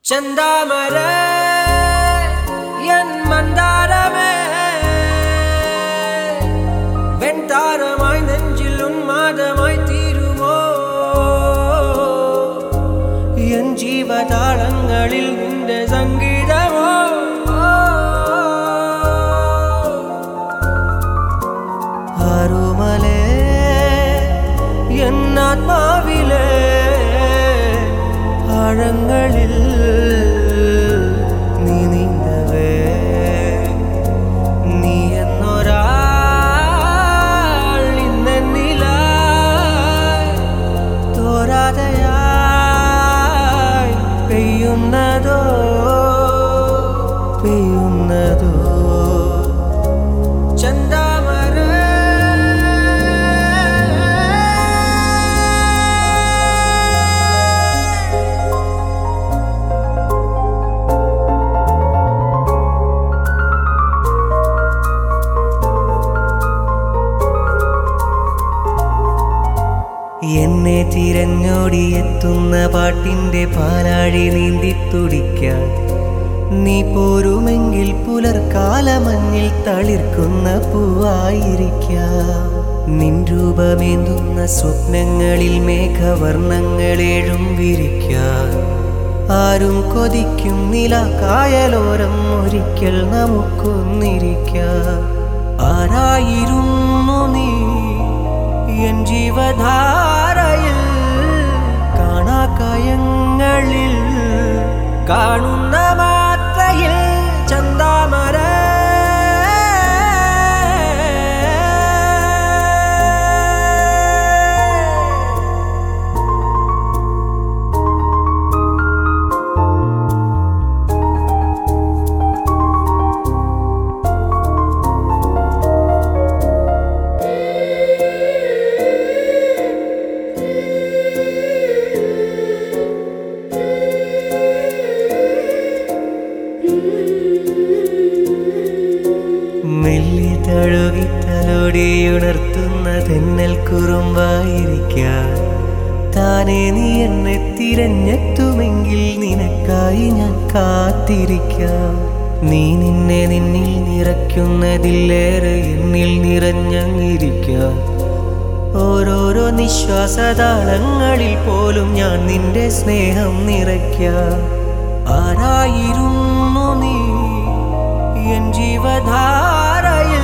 ചെന്താമര N മന്ദാരമേ വെൺതാരമായി നെഞ്ചിൽ ഉന്മാദമായി തീരുമോ N ജീവതാളങ്ങളിൽ നിന്റെ സംഗീതമോ ആരുമലേ എന്നാത്മാവിലെ ആഴങ്ങളിൽ നീ നീന്തവേ നീ എന്നൊരാൾ ഇന്നെന്നിലായി തോരാതെയായി പെയ്യുന്നതോ പെയ്യുന്നതോ ചന്താമര എന്നെ തിരഞ്ഞോടിയെത്തുന്ന പാട്ടിന്റെ പാലാഴി നീന്തി തുടിക്കാൻ നീ പോരുമെങ്കിൽ പുലർക്കാലമഞ്ഞിൽ തളിർക്കുന്ന പൂവായിരിക്കാം നിൻ രൂപമേന്തുന്ന സ്വപ്നങ്ങളിൽ മേഘവർണ്ണങ്ങളേഴും വിരിക്കാൻ ആരും കൊതിക്കും നില കായലോരം ഒരിക്കൽ നമുക്കൊന്നിരിക്കാം ആരായിരുന്നു നീ എൻ ജീവധാരയിൽ കാണാക്കയങ്ങളിൽ കാണുന്ന മാത്രയിൽ ചന്താമര മെല്ലി തഴുകി തലോടിയുണർത്തുന്ന തെന്നൽ കുറുമ്പായിരിക്കാൻ താനെ നീ എന്നെ തിരഞ്ഞെത്തുമെങ്കിൽ നിനക്കായി ഞാൻ കാത്തിരിക്കാം നീ നിന്നെ നിന്നിൽ നിറയ്ക്കുന്നതിലേറെ എന്നിൽ നിറഞ്ഞങ്ങിരിക്കാം ഓരോരോ നിശ്വാസതാളങ്ങളിൽ പോലും ഞാൻ നിന്റെ സ്നേഹം നിറയ്ക്കാം ആരായിരുന്നു നീ എൻ ജീവധാരയിൽ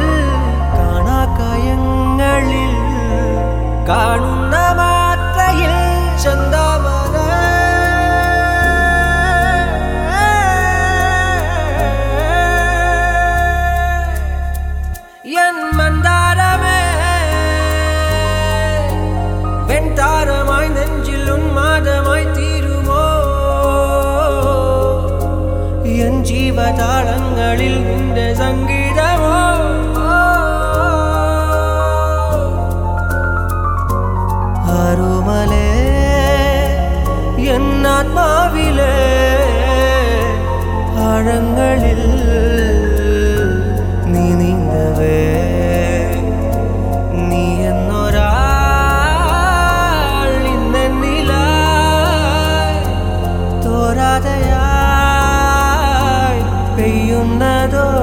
കാണാക്കയങ്ങളിൽ കാണുന്ന മാത്രയിൽ ചന്താമര എൻ മന്ദാരമേ വെൺതാരമായി നെഞ്ചിൽ ഉന്മാദമായി തീരുമോ എൻ ജീവതാളങ്ങളിൽ നിന്റെ സംഗീതമോ ആരുമലേ എന്നാത്മാവിലെ ആഴങ്ങളിൽ നീ നീന്തവേ നീ എന്നൊരാൾ ഇന്നെന്നിലായി തോരാതെയായി പെയ്യുന്നതോ